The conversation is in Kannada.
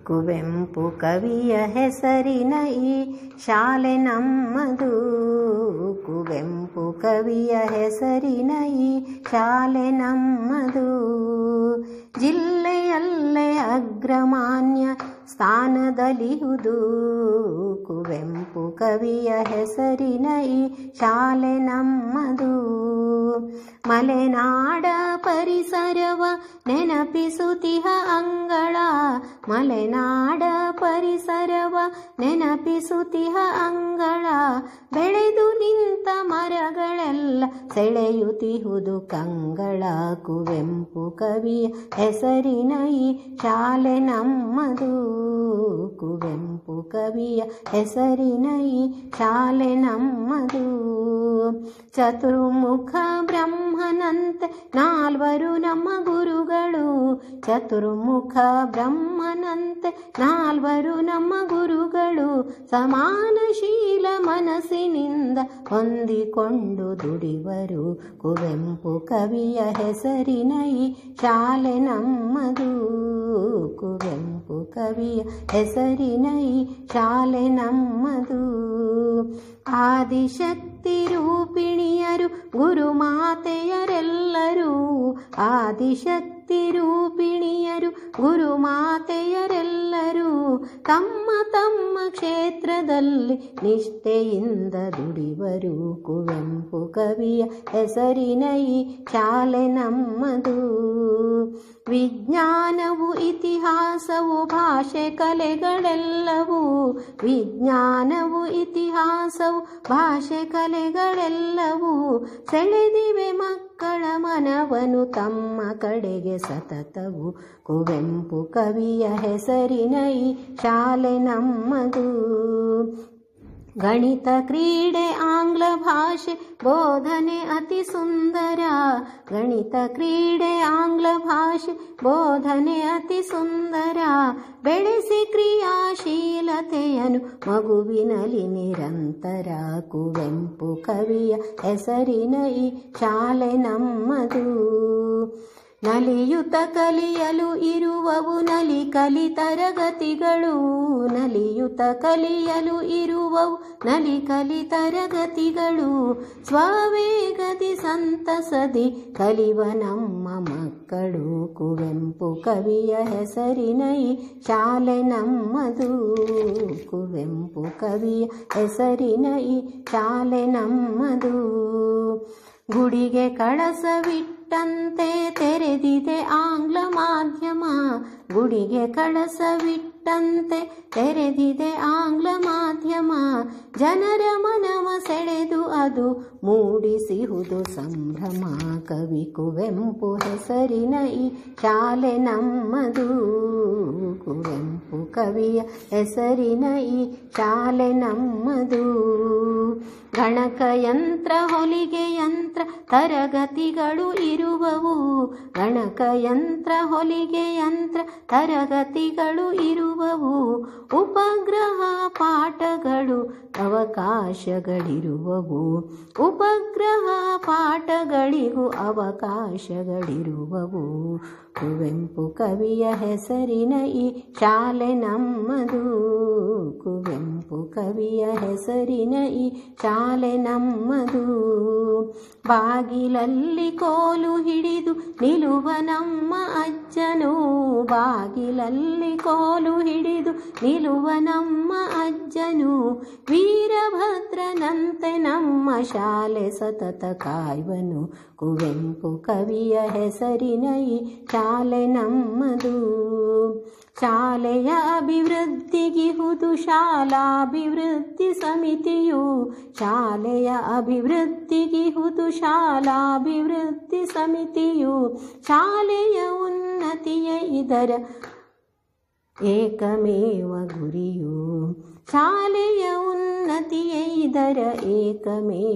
ಕುವೆಂಪು ಕವಿಯ ಹೆಸರಿನ ಈ ಶಾಲೆ ನಮ್ಮದು ಕುವೆಂಪು ಕವಿಯ ಹೆಸರಿನ ಈ ಶಾಲೆ ನಮ್ಮದು ಜಿಲ್ಲೆಯಲ್ಲೇ ಅಗ್ರಮಾನ್ಯ ಸ್ಥಾನದಲ್ಲಿಹುದು ಕುವೆಂಪು ಕವಿಯ ಹೆಸರಿನ ಈ ಶಾಲೆ ನಮ್ಮದು ಮಲೆನಾಡ ಪರಿಸರವ ನೆನಪಿಸುತ್ತಿಹ ಅಂಗಳ ಮಲೆನಾಡ ಪರಿಸರವ ನೆನಪಿಸುತ್ತಿಹ ಅಂಗಳ ಬೆಳೆದು ನಿಂತ ಮರಗಳೆಲ್ಲ ಸೆಳೆಯುತ್ತಿಹುದು ಕಂಗಳ ಕುವೆಂಪು ಕವಿಯ ಹೆಸರಿನ ಈ ಶಾಲೆ ನಮ್ಮದು ಕುವೆಂಪು ಕವಿಯ ಹೆಸರಿನ ಈ ಶಾಲೆ ನಮ್ಮದು ಚತುರ್ಮುಖ ಬ್ರಹ್ಮನಂತೆ ನಾಲ್ವರು ನಮ್ಮ ಗುರುಗಳು ಚತುರ್ಮುಖ ಬ್ರಹ್ಮನಂತೆ ನಾಲ್ವರು ನಮ್ಮ ಗುರುಗಳು ಸಮಾನಶೀಲ ಮನಸ್ಸಿನಿಂದ ಹೊಂದಿಕೊಂಡು ದುಡಿವರು ಕುವೆಂಪು ಕವಿಯ ಹೆಸರಿನ ಈ ಶಾಲೆ ನಮ್ಮದು ಕುವೆಂಪು ಕವಿಯ ಹೆಸರಿನ ಈ ಶಾಲೆ ನಮ್ಮದು ಆದಿಶಕ್ತಿ ರೂಪಿಣಿಯರು ಗುರುಮಾತೆಯರೆಲ್ಲರೂ ಆದಿಶಕ್ತಿ ರೂಪಿಣಿಯರು ಗುರುಮಾತೆಯರೆಲ್ಲರೂ ತಮ್ಮ ತಮ್ಮ ಕ್ಷೇತ್ರದಲ್ಲಿ ನಿಷ್ಠೆಯಿಂದ ದುಡಿವರು ಕುವೆಂಪು ಕವಿಯ ಹೆಸರಿನ ಈ ಶಾಲೆ ನಮ್ಮದು ವಿಜ್ಞಾನವು ಇತಿಹಾಸವು ಭಾಷೆ ಕಲೆಗಳೆಲ್ಲವೂ ವಿಜ್ಞಾನವು ಇತಿಹಾಸವು ಭಾಷೆ ಕಲೆಗಳೆಲ್ಲವೂ ಸೆಳೆದಿವೆ ಮಕ್ಕಳ ಮನವನು ತಮ್ಮ ಕಡೆಗೆ ಸತತವು ಕುವೆಂಪು ಕವಿಯ ಹೆಸರಿನ ಈ ಶಾಲೆ ನಮ್ಮದು ಗಣಿತ ಕ್ರೀಡೆ ಆಂಗ್ಲ ಭಾಷೆ ಬೋಧನೆ ಅತಿ ಸುಂದರ ಗಣಿತ ಕ್ರೀಡೆ ಆಂಗ್ಲ ಭಾಷೆ ಬೋಧನೆ ಅತಿ ಸುಂದರ ಬೆಳೆಸಿ ಕ್ರಿಯಾಶೀಲತೆಯನ್ನು ಮಗುವಿನಲ್ಲಿ ನಿರಂತರ ಕುವೆಂಪು ಕವಿಯ ಹೆಸರಿನ ಈ ಶಾಲೆ ನಮ್ಮದು ನಲಿಯುತ ಕಲಿಯಲು ಇರುವವು ನಲಿ ಕಲಿ ತರಗತಿಗಳು ನಲಿಯುತ ಕಲಿಯಲು ಇರುವವು ನಲಿ ಕಲಿ ತರಗತಿಗಳು ಸ್ವವೇಗದಿ ಸಂತಸದಿ ಕಲಿವ ನಮ್ಮ ಮಕ್ಕಳು ಕುವೆಂಪು ಕವಿಯ ಹೆಸರಿನ ಈ ಶಾಲೆ ನಮ್ಮದು ಕುವೆಂಪು ಕವಿಯ ಹೆಸರಿನ ಈ ಶಾಲೆ ನಮ್ಮದು ಗುಡಿಗೆ ಕಳಸವಿಟ್ಟಂತೆ ತೆರೆದಿದೆ ಆಂಗ್ಲ ಮಾಧ್ಯಮ ಗುಡಿಗೆ ಕಳಸವಿಟ್ಟಂತೆ ತೆರೆದಿದೆ ಆಂಗ್ಲ ಮಾಧ್ಯಮ ಜನರ ಮನವ ಸೆಳೆದು ಅದು ಮೂಡಿಸಿಹುದು ಸಂಭ್ರಮ ಕವಿ ಕುವೆಂಪು ಹೆಸರಿನ ಈ ಶಾಲೆ ನಮ್ಮದು ಕುವೆಂಪು ಕವಿಯ ಹೆಸರಿನ ಈ ಶಾಲೆ ನಮ್ಮದು ಗಣಕಯಂತ್ರ ಹೊಲಿಗೆ ಯಂತ್ರ ತರಗತಿಗಳು ಇರುವವು ಗಣಕಯಂತ್ರ ಹೊಲಿಗೆ ಯಂತ್ರ ತರಗತಿಗಳು ಇರುವವು ಉಪಗ್ರಹ ಪಾಠಗಳು ಅವಕಾಶಗಳಿರುವವು ಉಪಗ್ರಹ ಪಾಠಗಳಿಗೂ ಅವಕಾಶಗಳಿರುವವು ಕುವೆಂಪು ಕವಿಯ ಹೆಸರಿನ ಈ ಶಾಲೆ ನಮ್ಮದು ಕುವೆಂಪು ಕವಿಯ ಹೆಸರಿನ ಈ ಶಾಲೆ ನಮ್ಮದು ಬಾಗಿಲಲ್ಲಿ ಕೋಲು ಹಿಡಿದು ನಿಲುವ ನಮ್ಮ ಅಜ್ಜನು ಬಾಗಿಲಲ್ಲಿ ಕೋಲು ಹಿಡಿದು ನಿಲುವ ನಮ್ಮ ಅಜ್ಜನು ವೀರಭದ್ರನಂತೆ ನಮ್ಮ ಶಾಲೆ ಸತತ ಕಾಯ್ವನು ಕುವೆಂಪು ಕವಿಯ ಹೆಸರಿನ ಈ ಶಾಲೆ ನಮ್ಮದು ಶಾಲೆಯ ಅಭಿವೃದ್ಧಿಗಿಹುದು ಶಾಲಾಭಿವೃದ್ಧಿ ಸಮಿತಿಯು ಶಾಲೆಯ ಅಭಿವೃದ್ಧಿಗಿಹುದು ಶಾಲಾಭಿವೃದ್ಧಿ ಸಮಿತಿಯು ಶಾಲೆಯ ಉನ್ನತಿಯ ಇದರ ಏಕಮೇವ ಗುರಿಯು ಶಾಲೆಯ ಉನ್ನತಿಯ ಇದರ ಏಕಮೇವ